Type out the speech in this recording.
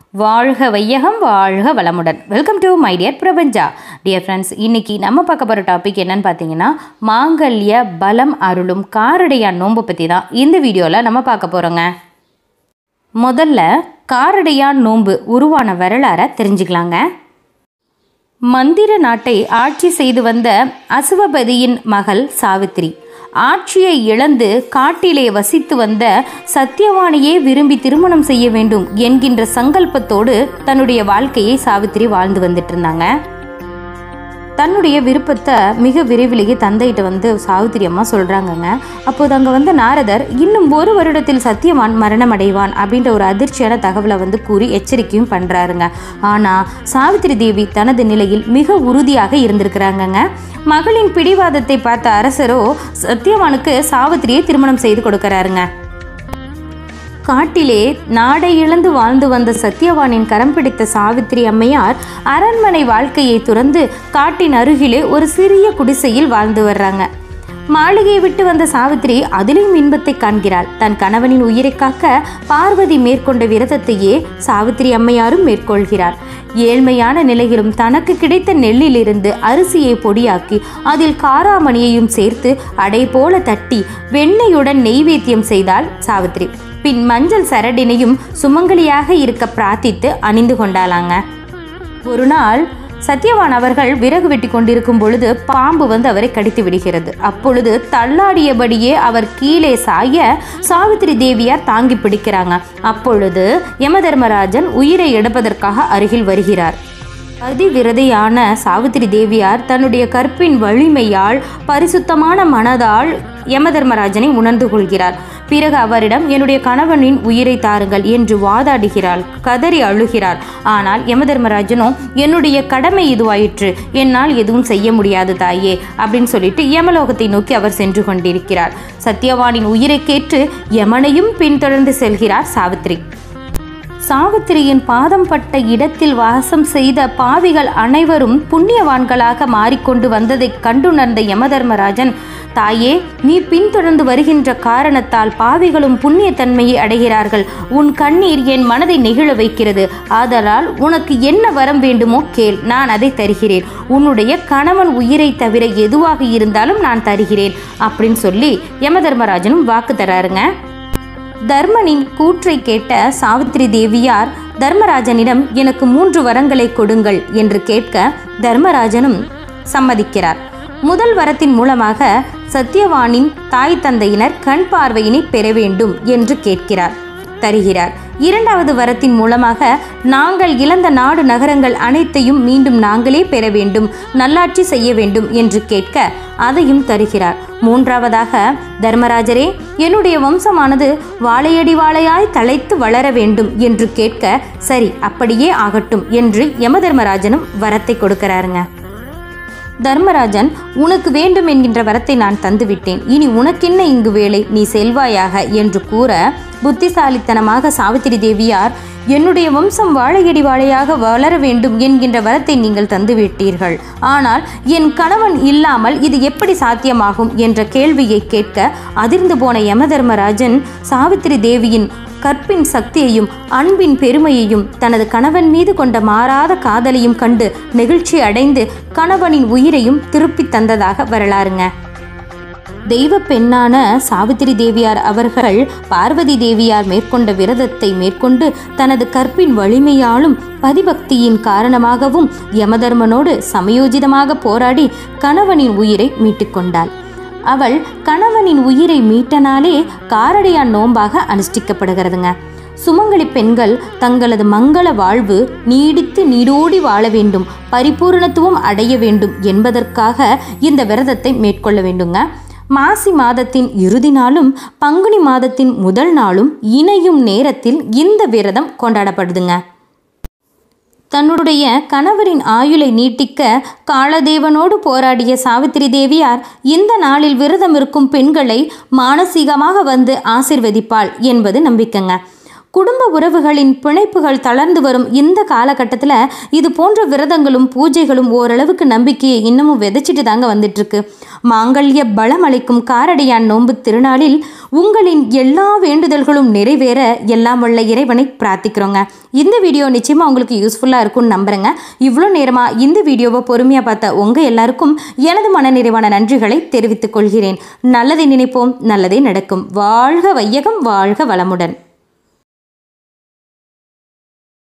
வாழ்க வையகம் வாழ்க வளமுடன் வெல்கம் டு மை டியர் பிரபஞ்சா டியர் ஃப்ரெண்ட்ஸ் இன்னைக்கு நம்ம பார்க்க போகிற டாபிக் என்னன்னு பார்த்தீங்கன்னா மாங்கல்ய பலம் அருளும் காரடையான் நோன்பு பற்றி தான் இந்த வீடியோவில் நம்ம பார்க்க போகிறோங்க முதல்ல காரடையான் நோன்பு உருவான வரலாறை தெரிஞ்சுக்கலாங்க மந்திர நாட்டை ஆட்சி செய்து வந்த அசுவபதியின் மகள் சாவித்திரி ஆட்சியை இழந்து காட்டிலே வசித்து வந்த சத்தியவானையே விரும்பி திருமணம் செய்ய வேண்டும் என்கின்ற சங்கல்பத்தோடு தன்னுடைய வாழ்க்கையை சாவித்திரி வாழ்ந்து வந்துட்டு இருந்தாங்க தன்னுடைய விருப்பத்தை மிக விரைவிலேயே தந்தைகிட்ட வந்து சாவித்திரி அம்மா சொல்கிறாங்கங்க அப்போது அங்கே வந்து நாரதர் இன்னும் ஒரு வருடத்தில் சத்தியவான் மரணம் அடைவான் அப்படின்ற ஒரு அதிர்ச்சியான தகவலை வந்து கூறி எச்சரிக்கையும் பண்ணுறாருங்க ஆனால் சாவித்திரி தேவி தனது நிலையில் மிக உறுதியாக இருந்திருக்கிறாங்கங்க மகளின் பிடிவாதத்தை பார்த்த அரசரோ சத்தியவானுக்கு சாவித்திரியை திருமணம் செய்து கொடுக்கறாருங்க காட்டிலே நாடை இழந்து வாழ்ந்து வந்த சத்யவானின் கரம் பிடித்த சாவித்திரி அம்மையார் அரண்மனை வாழ்க்கையை துறந்து காட்டின் அருகிலே ஒரு சிறிய குடிசையில் வாழ்ந்து வர்றாங்க மாளிகையை விட்டு வந்த சாவித்திரி அதிலும் இன்பத்தை காண்கிறாள் தன் கணவனின் உயிரை காக்க பார்வதி மேற்கொண்ட விரதத்தையே சாவித்திரி அம்மையாரும் மேற்கொள்கிறார் ஏழ்மையான நிலையிலும் தனக்கு கிடைத்த நெல்லிலிருந்து அரிசியை பொடியாக்கி அதில் காராமணியையும் சேர்த்து அடை போல தட்டி வெண்ணெயுடன் நெய்வேத்தியம் செய்தாள் சாவித்திரி பின் மஞ்சள் சரடினையும் சுமங்கலியாக இருக்க பிரார்த்தித்து அணிந்து கொண்டாளாங்க ஒரு நாள் சத்யவான் அவர்கள் விறகு வெட்டி கொண்டிருக்கும் பொழுது பாம்பு வந்து அவரை கடித்து விடுகிறது அப்பொழுது தள்ளாடியபடியே அவர் கீழே சாய சாவித்திரி தேவியார் தாங்கி பிடிக்கிறாங்க அப்பொழுது யமதர்மராஜன் உயிரை எடுப்பதற்காக அருகில் வருகிறார் அதிவிரதையான சாவித்திரி தேவியார் தன்னுடைய கற்பின் வலிமையால் பரிசுத்தமான மனதால் யமதர்மராஜனை உணர்ந்து கொள்கிறார் பிறகு அவரிடம் என்னுடைய கணவனின் உயிரை தாருங்கள் என்று வாதாடுகிறாள் கதறி அழுகிறார் ஆனால் யமதர்மராஜனோ என்னுடைய கடமை இதுவாயிற்று என்னால் எதுவும் செய்ய முடியாது தாயே அப்படின்னு சொல்லிட்டு யமலோகத்தை நோக்கி அவர் சென்று கொண்டிருக்கிறார் சத்யவானின் உயிரை கேட்டு யமனையும் பின்தொடர்ந்து செல்கிறார் சாவித்திரி சாவித்திரியின் பாதம் பட்ட இடத்தில் வாசம் செய்த பாவிகள் அனைவரும் புண்ணியவான்களாக மாறிக்கொண்டு வந்ததை கண்டுணர்ந்த யமதர்மராஜன் தாயே நீ பின்தொடர்ந்து வருகின்ற காரணத்தால் பாவிகளும் புண்ணியத்தன்மையை அடைகிறார்கள் உன் கண்ணீர் என் மனதை நெகிழ வைக்கிறது ஆதலால் உனக்கு என்ன வரம் வேண்டுமோ கேள் நான் அதை தருகிறேன் உன்னுடைய கணவன் உயிரை தவிர எதுவாக இருந்தாலும் நான் தருகிறேன் அப்படின்னு சொல்லி யமதர்மராஜனும் வாக்கு தராருங்க தர்மனின் கூற்றை கேட்ட சாவித்திரி தேவியார் தர்மராஜனிடம் எனக்கு மூன்று வரங்களை கொடுங்கள் என்று கேட்க தர்மராஜனும் சம்மதிக்கிறார் முதல் வரத்தின் மூலமாக சத்யவானின் தாய் தந்தையினர் கண் பார்வையினை பெற வேண்டும் என்று கேட்கிறார் தருகிறார் இரண்டாவது வரத்தின் மூலமாக நாங்கள் இழந்த நாடு நகரங்கள் அனைத்தையும் மீண்டும் நாங்களே பெற வேண்டும் நல்லாட்சி செய்ய வேண்டும் என்று கேட்க அதையும் தருகிறார் மூன்றாவதாக தர்மராஜரே என்னுடைய வம்சமானது வாழையடி வாழையாய் தலைத்து வளர வேண்டும் என்று கேட்க சரி அப்படியே ஆகட்டும் என்று யமதர்மராஜனும் வரத்தை கொடுக்கிறாருங்க தர்மராஜன் உனக்கு வேண்டும் என்கின்ற வரத்தை நான் தந்துவிட்டேன் இனி உனக்கென்ன இங்கு வேலை நீ செல்வாயாக என்று கூற புத்திசாலித்தனமாக சாவித்திரி தேவியார் என்னுடைய வம்சம் வாழையடி வாழையாக வளர வேண்டும் என்கின்ற வரத்தை நீங்கள் தந்துவிட்டீர்கள் ஆனால் என் கணவன் இல்லாமல் இது எப்படி சாத்தியமாகும் என்ற கேள்வியை கேட்க அதிர்ந்து போன யமதர்மராஜன் சாவித்திரி தேவியின் கற்பின் சக்தியையும் அன்பின் பெருமையையும் தனது கணவன் மீது கொண்ட மாறாத காதலையும் கண்டு நெகிழ்ச்சி அடைந்து கணவனின் உயிரையும் திருப்பி தந்ததாக வரலாறுங்க தெய்வ பெண்ணான சாவித்திரி தேவியார் அவர்கள் பார்வதி தேவியார் மேற்கொண்ட விரதத்தை மேற்கொண்டு தனது கற்பின் வலிமையாலும் பதிபக்தியின் காரணமாகவும் யமதர்மனோடு சமயோஜிதமாக போராடி கணவனின் உயிரை மீட்டுக்கொண்டாள் அவள் கணவனின் உயிரை மீட்ட நாளே காரடையான் நோன்பாக அனுஷ்டிக்கப்படுகிறதுங்க சுமங்கலி பெண்கள் தங்களது மங்கள வாழ்வு நீடித்து நீடோடி வாழ வேண்டும் பரிபூரணத்துவம் அடைய வேண்டும் என்பதற்காக இந்த விரதத்தை மேற்கொள்ள வேண்டுங்க மாசி மாதத்தின் இறுதி நாளும் பங்குனி மாதத்தின் முதல் நாளும் இணையும் நேரத்தில் இந்த விரதம் கொண்டாடப்படுதுங்க தன்னுடைய கணவரின் ஆயுளை நீட்டிக்க காலதேவனோடு போராடிய சாவித்திரி தேவியார் இந்த நாளில் விரதம் இருக்கும் பெண்களை மானசீகமாக வந்து ஆசிர்வதிப்பாள் என்பது நம்பிக்கைங்க குடும்ப உறவுகளின் பிணைப்புகள் தளர்ந்து வரும் இந்த காலகட்டத்தில் இது போன்ற விரதங்களும் பூஜைகளும் ஓரளவுக்கு நம்பிக்கையை இன்னமும் விதைச்சிட்டு தாங்க வந்துட்டு இருக்கு மாங்கல்ய பலம் அளிக்கும் காரடியான் நோன்பு திருநாளில் உங்களின் எல்லா வேண்டுதல்களும் நிறைவேற எல்லாம் வல்ல இறைவனை பிரார்த்திக்கிறோங்க இந்த வீடியோ நிச்சயமாக உங்களுக்கு யூஸ்ஃபுல்லாக இருக்கும்னு நம்புறேங்க இவ்வளோ நேரமாக இந்த வீடியோவை பொறுமையாக பார்த்த உங்கள் எல்லாருக்கும் எனது மனநிறைவான நன்றிகளை தெரிவித்துக் கொள்கிறேன் நல்லதை நினைப்போம் நல்லதே நடக்கும் வாழ்க வையகம் வாழ்க வளமுடன்